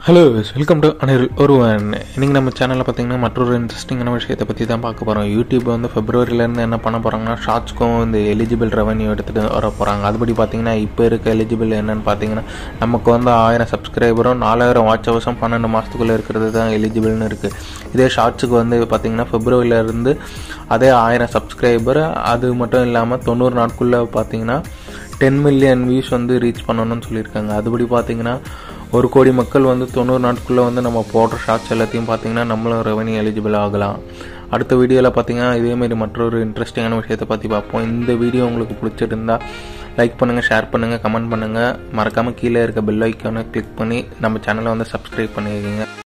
hello welcome to அனிருல் ஒருவன் இன்னைக்கு நம்ம சேனலில் பார்த்தீங்கன்னா மற்றொரு இன்ட்ரெஸ்டிங்கான விஷயத்தை பற்றி தான் பார்க்க போகிறோம் யூடியூப் வந்து ஃபெப்ரவரியிலேருந்து என்ன பண்ண போகிறாங்கன்னா ஷார்ட்ஸ்க்கும் இந்த எலிஜிபிள் ரெவன்யூ எடுத்துகிட்டு வர போகிறாங்க அதுபடி பார்த்தீங்கன்னா இப்போ இருக்க எலிஜிபிள் என்னன்னு பார்த்தீங்கன்னா நமக்கு வந்து ஆயிரம் சப்ஸ்கிரைபரும் நாலாயிரம் வாட்ச் ஹவர்ஸும் பன்னெண்டு மாதத்துக்குள்ளே இருக்கிறது தான் எலிஜிபிள்னு இருக்குது இதே ஷார்ட்ஸுக்கு வந்து பார்த்தீங்கன்னா ஃபெப்ரவரியிலேருந்து அதே ஆயிரம் சப்ஸ்கிரைபர் அது மட்டும் இல்லாமல் தொண்ணூறு நாட்குள்ளே பார்த்தீங்கன்னா டென் மில்லியன் வியூஸ் வந்து ரீச் பண்ணணும்னு சொல்லியிருக்காங்க அதுபடி பார்த்தீங்கன்னா ஒரு கோடி மக்கள் வந்து தொண்ணூறு நாட்குள்ளே வந்து நம்ம போடுற ஷார்ட்ஸ் எல்லாத்தையும் பார்த்தீங்கன்னா நம்மளும் ரெவன்யூ எலிஜிபிள் ஆகலாம் அடுத்த வீடியோவில் பார்த்தீங்கன்னா இதேமாரி மற்றொரு இன்ட்ரெஸ்டிங்கான விஷயத்தை பற்றி பார்ப்போம் இந்த வீடியோ உங்களுக்கு பிடிச்சிருந்தா லைக் பண்ணுங்கள் ஷேர் பண்ணுங்கள் கமெண்ட் பண்ணுங்கள் மறக்காமல் கீழே இருக்க பெல் ஐக்கானை கிளிக் பண்ணி நம்ம சேனலை வந்து சப்ஸ்கிரைப் பண்ணிடுங்க